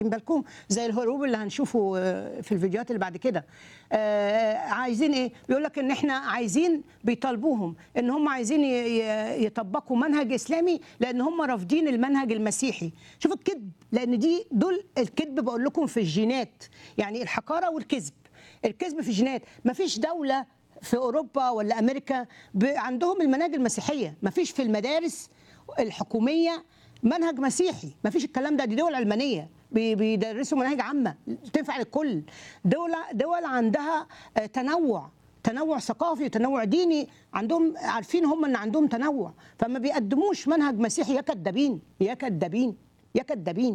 بالكم زي الهروب اللي هنشوفه آه، في الفيديوهات اللي بعد كده آه، عايزين ايه بيقول لك ان احنا عايزين بيطالبوهم ان هم عايزين ي- ي- يطبقوا منهج اسلامي لان هم رافضين المنهج المسيحي شوفوا الكذب لان دي دول الكذب بقول لكم في الجينات يعني الحقاره والكذب الكذب في الجينات مفيش دوله في اوروبا ولا امريكا ب- عندهم المناهج المسيحيه مفيش في المدارس الحكوميه منهج مسيحي مفيش الكلام ده دي دول علمانيه بي- بيدرسوا مناهج عامه تنفع للكل دول دول عندها آه، تنوع تنوع ثقافي وتنوع ديني عندهم عارفين هم ان عندهم تنوع فما بيقدموش منهج مسيحي يا كدابين يا كدابين يا كدابين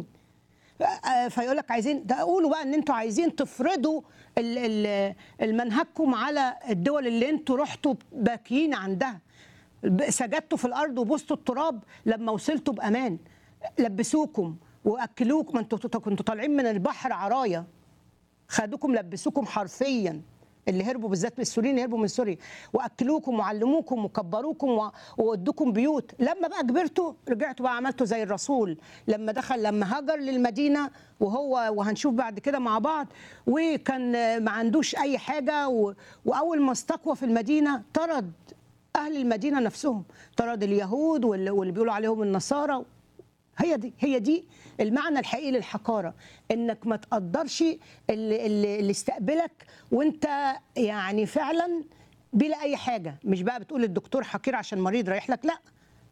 آه، فيقول لك عايزين ده قولوا بقى ان انتوا عايزين تفرضوا ال- ال- المنهجكم على الدول اللي انتوا رحتوا باكيين عندها ب- سجدتوا في الارض وبوستوا التراب لما وصلتوا بامان لبسوكم واكلوكم ما انتوا كنتوا طالعين من البحر عرايا خدوكم لبسوكم حرفيا اللي هربوا بالذات من السوريين هربوا من سوريا واكلوكم وعلموكم وكبروكم و- وودوكم بيوت لما بقى كبرتوا رجعتوا بقى عملتوا زي الرسول لما دخل لما هاجر للمدينه وهو وهنشوف بعد كده مع بعض وكان ما عندوش اي حاجه و- واول ما استقوى في المدينه طرد اهل المدينه نفسهم طرد اليهود واللي واللي بيقولوا عليهم النصارى هي دي هي دي المعنى الحقيقي للحقاره انك ما تقدرش اللي, اللي, اللي استقبلك وانت يعني فعلا بلا اي حاجه مش بقى بتقول الدكتور حقير عشان مريض رايح لك لا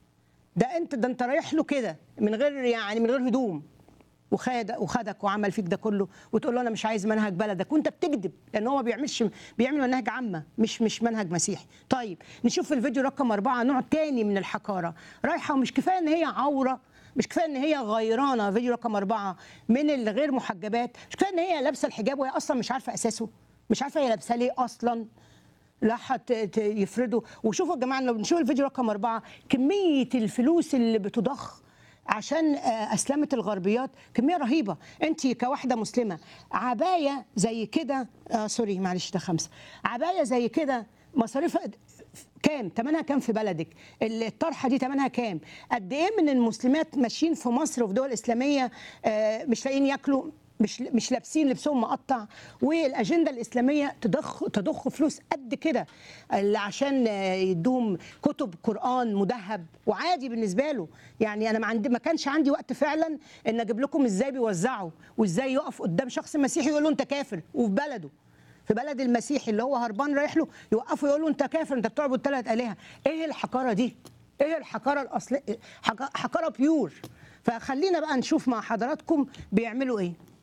ده انت ده انت رايح له كده من غير يعني من غير هدوم وخد وخدك وعمل فيك ده كله وتقول له انا مش عايز منهج بلدك وانت بتكذب لان هو ما بيعملش بيعمل منهج عامه مش مش منهج مسيحي طيب نشوف في الفيديو رقم أربعة نوع تاني من الحقاره رايحه ومش كفايه ان هي عوره مش كفايه ان هي غيرانه فيديو رقم أربعة من الغير محجبات مش كفايه ان هي لابسه الحجاب وهي اصلا مش عارفه اساسه مش عارفه هي لابسه ليه اصلا راح ت- ت- يفرضوا وشوفوا يا جماعه لو بنشوف الفيديو رقم أربعة كميه الفلوس اللي بتضخ عشان آه، اسلمه الغربيات كميه رهيبه انت كواحده مسلمه عبايه زي كده آه سوري معلش ده خمسه عبايه زي كده مصاريفها كام ثمنها كام في بلدك الطرحه دي ثمنها كام قد ايه من المسلمات ماشيين في مصر وفي دول اسلاميه آه، مش لاقيين ياكلوا مش مش لابسين لبسهم مقطع والاجنده الاسلاميه تضخ تضخ فلوس قد كده اللي عشان آه، يدوهم كتب قران مذهب وعادي بالنسبه له يعني انا ما عندي ما كانش عندي وقت فعلا ان اجيب لكم ازاي بيوزعوا وازاي يقف قدام شخص مسيحي يقول له انت كافر وفي بلده في بلد المسيحي اللي هو هربان رايح له يوقفوا يقول له انت كافر انت بتعبد ثلاث الهه ايه الحقاره دي ايه الحقاره الاصليه حقاره بيور فخلينا بقى نشوف مع حضراتكم بيعملوا ايه